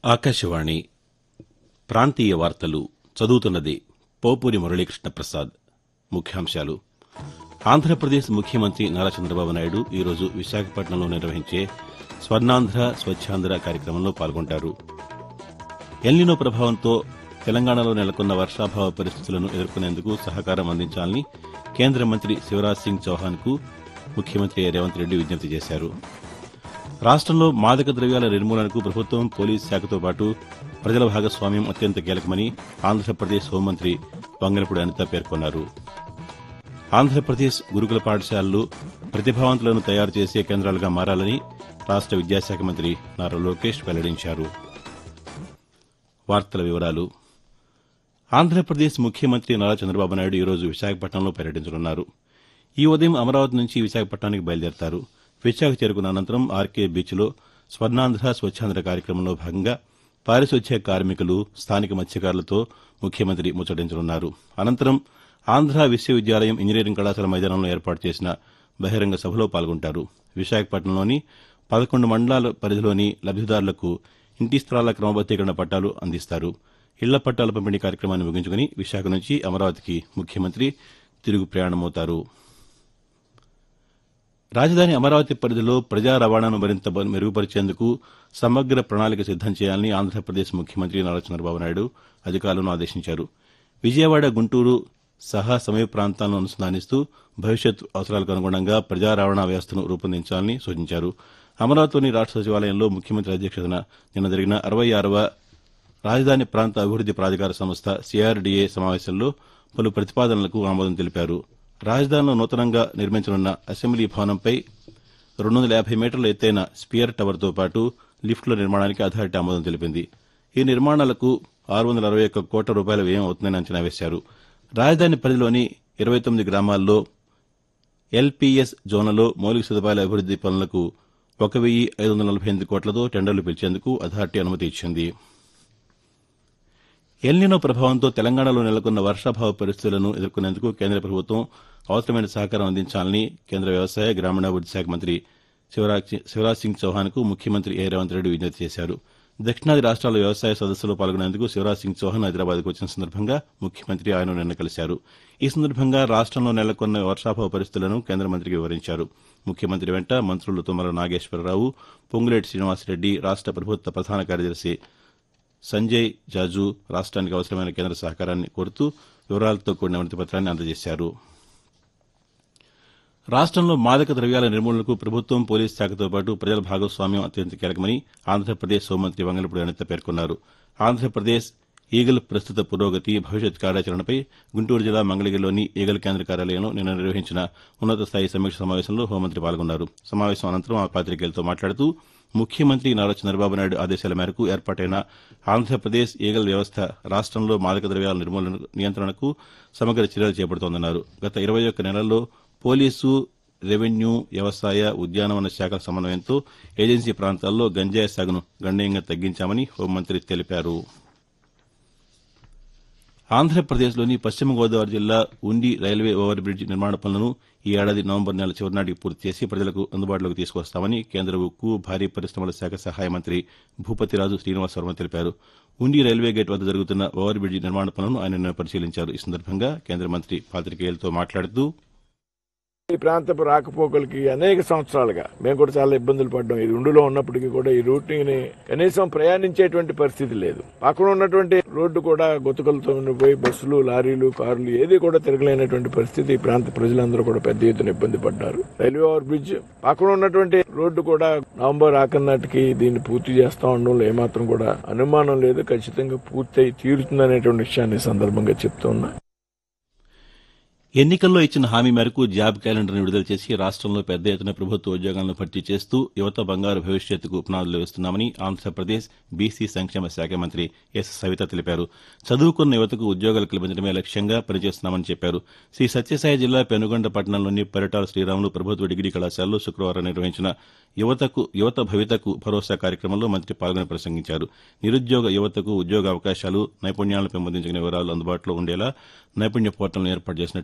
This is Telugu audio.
ఆకాశవాణి ప్రాంతీయ వార్తలు చదువుతున్నది పోపూరి మురళీకృష్ణ ప్రసాద్ ముఖ్యాంశాలు ఆంధ్రప్రదేశ్ ముఖ్యమంత్రి నారా చంద్రబాబు నాయుడు ఈరోజు విశాఖపట్నంలో నిర్వహించే స్వర్ణాంధ్ర స్వచ్ఛాంధ్ర కార్యక్రమంలో పాల్గొంటారు ఎల్నినో ప్రభావంతో తెలంగాణలో నెలకొన్న వర్షాభావ పరిస్థితులను ఎదుర్కొనేందుకు సహకారం అందించాలని కేంద్ర మంత్రి శివరాజ్ సింగ్ చౌహాన్కు ముఖ్యమంత్రి రేవంత్ రెడ్డి విజ్ఞప్తి చేశారు రాష్టంలో మాదక ద్రవ్యాల నిర్మూలనకు ప్రభుత్వం పోలీస్ శాఖతో పాటు ప్రజల భాగస్వామ్యం అత్యంత కీలకమని ఆంధ్రప్రదేశ్ హోంమంత్రి వంగనపూడి అనిత పేర్కొన్నారు ఆంధ్రప్రదేశ్ గురుకుల పాఠశాలలు ప్రతిభావంతులను తయారు చేసే కేంద్రాలుగా మారాలని రాష్ట విద్యాశాఖ మంత్రి నారా లోకేష్ వెల్లడించారు వార్తల వివరాలు ఆంధ్రప్రదేశ్ ముఖ్యమంత్రి నారా చంద్రబాబు నాయుడు ఈరోజు విశాఖపట్నంలో పర్యటించనున్నారు ఈ ఉదయం అమరావతి నుంచి విశాఖపట్నానికి బయలుదేరతారు విశాఖ చేరుకున్న అనంతరం ఆర్కే బీచ్లో స్వర్ణాంధ్ర స్వచ్ఛాంధ్ర కార్యక్రమంలో భాగంగా పారిశుద్ధ్య కార్మికులు స్థానిక మత్స్యకారులతో ముఖ్యమంత్రి ముచ్చటించనున్నారు అనంతరం ఆంధ్ర విశ్వవిద్యాలయం ఇంజనీరింగ్ కళాశాల మైదానంలో ఏర్పాటు చేసిన బహిరంగ సభలో పాల్గొంటారు విశాఖపట్నంలోని పదకొండు మండలాల పరిధిలోని లబ్దిదారులకు ఇంటి స్థలాల క్రమబద్దీకరణ పట్టాలు అందిస్తారు ఇళ్ల పట్టాల పంపిణీ కార్యక్రమాన్ని ముగించుకుని విశాఖ నుంచి అమరావతికి ముఖ్యమంత్రి తిరుగు ప్రయాణమవుతారు రాజధాని అమరావతి పరిధిలో ప్రజా రవాణాను మరింత బ- మెరుగుపరిచేందుకు సమగ్ర ప్రణాళిక సిద్దం చేయాలని ఆంధ్రప్రదేశ్ ముఖ్యమంత్రి నారా చంద్రబాబు నాయుడు అధికారులను ఆదేశించారు విజయవాడ గుంటూరు సహా సమీప ప్రాంతాలను అనుసంధానిస్తూ భవిష్యత్ అవసరాలకు అనుగుణంగా ప్రజా రవాణా వ్యవస్థను రూపొందించాలని సూచించారు అమరావతిలోని రాష్ట సచివాలయంలో ముఖ్యమంత్రి అధ్యక్షతన నిన్న జరిగిన అరవై ఆరవ రాజధాని ప్రాంత అభివృద్ది ప్రాధికార సంస్థ సిఆర్డీఏ సమావేశంలో పలు ప్రతిపాదనలకు ఆమోదం తెలిపారు రాజధానిలో నూతనంగా నిర్మించనున్న అసెంబ్లీ భవనంపై రెండు వందల యాభై మీటర్ల ఎత్తైన స్పియర్ టవర్తో పాటు లిఫ్టుల నిర్మాణానికి అథారిటీ ఆమోదం తెలిపింది ఈ నిర్మాణాలకు ఆరు వందల అరవై ఒక్క కోట్ల రూపాయల వ్యయం అవుతుందని అంచనా వేశారు రాజధాని పరిధిలోని ఇరవై తొమ్మిది గ్రామాల్లో ఎల్పీఎస్ జోన్లలో మౌలిక సదుపాయాల అభివృద్ది పనులకు ఒక వెయ్యి ఐదు వందల నలభై ఎనిమిది కోట్లతో టెండర్లు పిలిచేందుకు అథారిటీ అనుమతి ఇచ్చింది ఎల్నినో ప్రభావంతో తెలంగాణలో నెలకొన్న వర్షాభావ పరిస్థితులను ఎదుర్కొనేందుకు కేంద్ర ప్రభుత్వం అవసరమైన సహకారం అందించాలని కేంద్ర వ్యవసాయ గ్రామీణాభివృద్ది శాఖ మంత్రి శివరాజ్ శివరాజ్ సింగ్ చౌహాన్కు ముఖ్యమంత్రి ఏ రేవంత్ రెడ్డి విజ్ఞప్తి చేశారు దక్షిణాది రాష్ట్రాల వ్యవసాయ సదస్సులో పాల్గొనేందుకు శివరాజ్ సింగ్ చౌహాన్ హైదరాబాద్కు వచ్చిన సందర్భంగా ముఖ్యమంత్రి ఆయన నిన్న కలిశారు ఈ సందర్భంగా రాష్ట్రంలో నెలకొన్న వర్షాభావ పరిస్థితులను కేంద్ర మంత్రికి వివరించారు ముఖ్యమంత్రి వెంట మంత్రులు తుమ్మల నాగేశ్వరరావు పొంగులేటి శ్రీనివాసరెడ్డి రాష్ట ప్రభుత్వ ప్రధాన కార్యదర్శి సంజయ్ జాజు రాష్ట్రానికి అవసరమైన కేంద్ర సహకారాన్ని కోరుతూ వివరాలతో కూడిన వినతి పత్రాన్ని అందజేశారు రాష్ట్రంలో మాదక ద్రవ్యాల నిర్మూలనకు ప్రభుత్వం పోలీస్ శాఖతో పాటు ప్రజల భాగస్వామ్యం అత్యంత కీలకమని ఆంధ్రప్రదేశ్ హోంమంత్రి వంగలపూడి అనిత పేర్కొన్నారు ఆంధ్రప్రదేశ్ ఈగల్ ప్రస్తుత పురోగతి భవిష్యత్ కార్యాచరణపై గుంటూరు జిల్లా మంగళగిరిలోని ఈగల్ కేంద్ర కార్యాలయంలో నిన్న నిర్వహించిన ఉన్నత స్థాయి సమీక్ష సమావేశంలో హోంమంత్రి పాల్గొన్నారు సమావేశం అనంతరం ఆ పాతికేయులతో మాట్లాడుతూ ముఖ్యమంత్రి నారా చంద్రబాబు నాయుడు ఆదేశాల మేరకు ఏర్పాటైన ఆంధ్రప్రదేశ్ ఈగల్ వ్యవస్థ రాష్ట్రంలో మాదక ద్రవ్యాల నిర్మూలన నియంత్రణకు సమగ్ర చర్యలు చేపడుతోందన్నారు గత ఇరవై ఒక్క నెలల్లో పోలీసు రెవెన్యూ వ్యవసాయ ఉద్యానవన శాఖల సమన్వయంతో ఏజెన్సీ ప్రాంతాల్లో గంజాయి సాగును గణనీయంగా తగ్గించామని హోంమంత్రి తెలిపారు ఆంధ్రప్రదేశ్లోని పశ్చిమ గోదావరి జిల్లా ఉండి రైల్వే ఓవర్ బ్రిడ్జ్ నిర్మాణ పనులను ఈ ఏడాది నవంబర్ నెల చివరి నాటికి పూర్తి చేసి ప్రజలకు అందుబాటులోకి తీసుకొస్తామని కేంద్ర ఉక్కు భారీ పరిశ్రమల శాఖ సహాయ మంత్రి భూపతిరాజు శ్రీనివాస్ వర్మ తెలిపారు ఉండి రైల్వే గేట్ వద్ద జరుగుతున్న ఓవర్ బ్రిడ్జ్ నిర్మాణ పనులను ఆయన నిన్న పరిశీలించారు ఈ సందర్భంగా కేంద్ర మంత్రి పాతికేయులతో మాట్లాడుతూ ఈ ప్రాంతపు రాకపోకలకి అనేక సంవత్సరాలుగా మేము కూడా చాలా ఇబ్బందులు పడ్డాం ఇది ఉండులో ఉన్నప్పటికీ కూడా ఈ రూటింగ్ ని కనీసం ప్రయాణించేటువంటి పరిస్థితి లేదు పక్కన ఉన్నటువంటి రోడ్డు కూడా గొతుకలతో ఉండిపోయి బస్సులు లారీలు కార్లు ఏది కూడా తిరగలేనటువంటి పరిస్థితి ఈ ప్రాంత ప్రజలందరూ కూడా పెద్ద ఎత్తున ఇబ్బంది పడ్డారు రైల్వే ఓవర్ బ్రిడ్జ్ పక్కన ఉన్నటువంటి రోడ్డు కూడా నవంబర్ ఆఖరి నాటికి దీన్ని పూర్తి చేస్తా ఉండడంలో ఏమాత్రం కూడా అనుమానం లేదు ఖచ్చితంగా పూర్తయి తీరుతుందనేటువంటి విషయాన్ని ఈ సందర్భంగా చెప్తూ ఉన్నా ఎన్నికల్లో ఇచ్చిన హామీ మేరకు జాబ్ క్యాలెండర్ను విడుదల చేసి రాష్ట్రంలో పెద్ద ఎత్తున ప్రభుత్వ ఉద్యోగాలను భర్తీ చేస్తూ యువత బంగారు భవిష్యత్తుకు పునాదులు వేస్తున్నామని ఆంధ్రప్రదేశ్ బీసీ సంక్షేమ శాఖ మంత్రి ఎస్ సవిత తెలిపారు చదువుకున్న యువతకు ఉద్యోగాలు కల్పించడమే లక్ష్యంగా పనిచేస్తున్నామని చెప్పారు శ్రీ సత్యసాయి జిల్లా పెనుగొండ పట్టణంలోని పరిటాల శ్రీరాములు ప్రభుత్వ డిగ్రీ కళాశాలలో శుక్రవారం నిర్వహించిన యువతకు యువత భవితకు భరోసా కార్యక్రమంలో మంత్రి పాల్గొని ప్రసంగించారు నిరుద్యోగ యువతకు ఉద్యోగ అవకాశాలు నైపుణ్యాలను పెంపొందించిన వివరాలు అందుబాటులో ఉండేలా నైపుణ్య పోర్టల్ను ఏర్పాటు చేసినట్టు